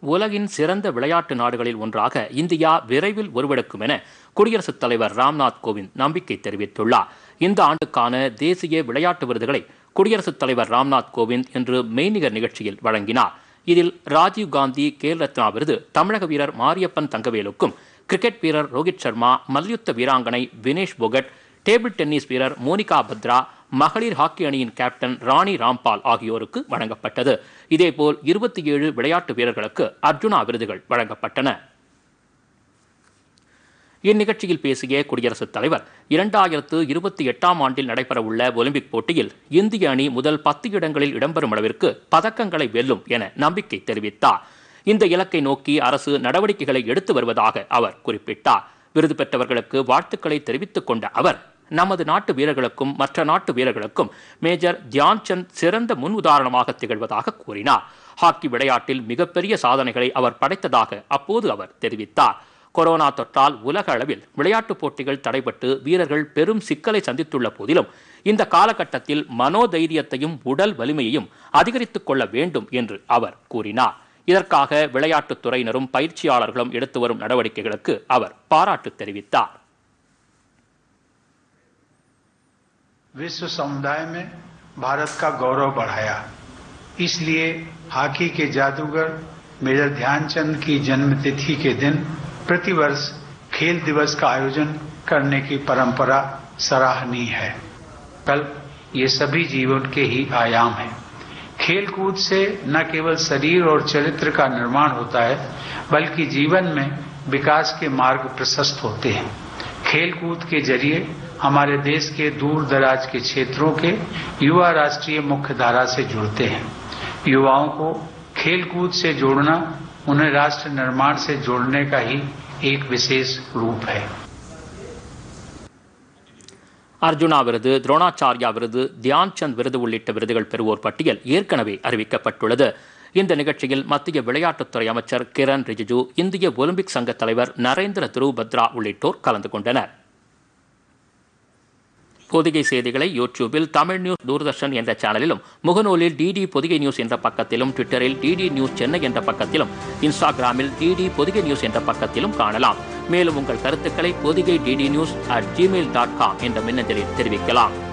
உலகின் சிறந்த விளையாட்டு நாடுகளில் ஒன்றாக இந்தியா விரைவில் உருவெடுக்கும் என குடியரசுத் தலைவர் ராம்நாத் கோவிந்த் நம்பிக்கை தெரிவித்துள்ளார் இந்த ஆண்டுக்கான தேசிய விளையாட்டு விருதுகளை குடியரசுத் தலைவர் ராம்நாத் கோவிந்த் இன்று மெய்நிகர் நிகழ்ச்சியில் வழங்கினார் இதில் ராஜீவ் காந்தி கேல் ரத்னா விருது தமிழக வீரர் மாரியப்பன் தங்கவேலுக்கும் கிரிக்கெட் வீரர் ரோஹித் சர்மா மல்யுத்த வீராங்கனை வினேஷ் போகட் டேபிள் டென்னிஸ் வீரர் மோனிகா பத்ரா மகளிர் ஹாக்கி அணியின் கேப்டன் ராணி ராம்பால் ஆகியோருக்கு வழங்கப்பட்டது இதேபோல் இருபத்தி ஏழு விளையாட்டு வீரர்களுக்கு அர்ஜுனா விருதுகள் வழங்கப்பட்டன இந்நிகழ்ச்சியில் பேசிய குடியரசுத் தலைவர் இரண்டாயிரத்து இருபத்தி எட்டாம் ஆண்டில் நடைபெறவுள்ள ஒலிம்பிக் போட்டியில் இந்திய அணி முதல் பத்து இடங்களில் இடம்பெறும் அளவிற்கு பதக்கங்களை வெல்லும் என நம்பிக்கை தெரிவித்தார் இந்த இலக்கை நோக்கி அரசு நடவடிக்கைகளை எடுத்து வருவதாக அவர் குறிப்பிட்டார் விருது பெற்றவர்களுக்கு வாழ்த்துக்களை தெரிவித்துக் கொண்ட அவர் நமது நாட்டு வீரர்களுக்கும் மற்ற நாட்டு வீரர்களுக்கும் மேஜர் தியான்சந்த் சிறந்த முன் உதாரணமாக திகழ்வதாக கூறினார் ஹாக்கி விளையாட்டில் மிகப்பெரிய சாதனைகளை அவர் படைத்ததாக அப்போது அவர் தெரிவித்தார் கொரோனா தொற்றால் உலக அளவில் விளையாட்டுப் போட்டிகள் தடைபட்டு வீரர்கள் பெரும் சிக்கலை சந்தித்துள்ள போதிலும் இந்த காலகட்டத்தில் மனோதைரியத்தையும் உடல் வலிமையையும் அதிகரித்துக் கொள்ள வேண்டும் என்று அவர் கூறினார் இதற்காக விளையாட்டுத் துறையினரும் பயிற்சியாளர்களும் எடுத்து வரும் நடவடிக்கைகளுக்கு அவர் பாராட்டு தெரிவித்தார் विश्व समुदाय में भारत का गौरव बढ़ाया इसलिए हॉकी के जादूगर मेजर ध्यानचंद की जन्मतिथि के दिन प्रतिवर्ष खेल दिवस का आयोजन करने की परंपरा सराहनीय है कल ये सभी जीवन के ही आयाम हैं खेल कूद से न केवल शरीर और चरित्र का निर्माण होता है बल्कि जीवन में विकास के मार्ग प्रशस्त होते हैं खेल कूद के जरिए हमारे देश के दूर दराज के क्षेत्रों के युवा राष्ट्रीय मुख्य धारा से जुड़ते हैं युवाओं को खेल कूद से जोड़ना उन्हें राष्ट्र निर्माण से जोड़ने का ही एक विशेष रूप है அர்ஜுனா விருது துரோணாச்சாரியா விருது தியான்சந்த் விருது உள்ளிட்ட விருதுகள் பெறுவோர் பட்டியல் ஏற்கனவே அறிவிக்கப்பட்டுள்ளது இந்த நிகழ்ச்சியில் மத்திய விளையாட்டுத்துறை அமைச்சர் கிரண் ரிஜிஜு இந்திய ஒலிம்பிக் சங்க தலைவர் நரேந்திர துருவ் பத்ரா உள்ளிட்டோர் கலந்து கொண்டனர் பொதிகை செய்திகளை யூடியூபில் தமிழ் நியூஸ் தூர்தர்ஷன் என்ற சேனலிலும் முகநூலில் டிடி பொதிகை நியூஸ் என்ற பக்கத்திலும் ட்விட்டரில் டிடி நியூஸ் சென்னை என்ற பக்கத்திலும் இன்ஸ்டாகிராமில் டிடி பொதிகை நியூஸ் என்ற பக்கத்திலும் காணலாம் மேலும் உங்கள் கருத்துக்களை Podhigai DD news at Gmail dot com என்ற மின்னஞ்சலில் தெரிவிக்கலாம்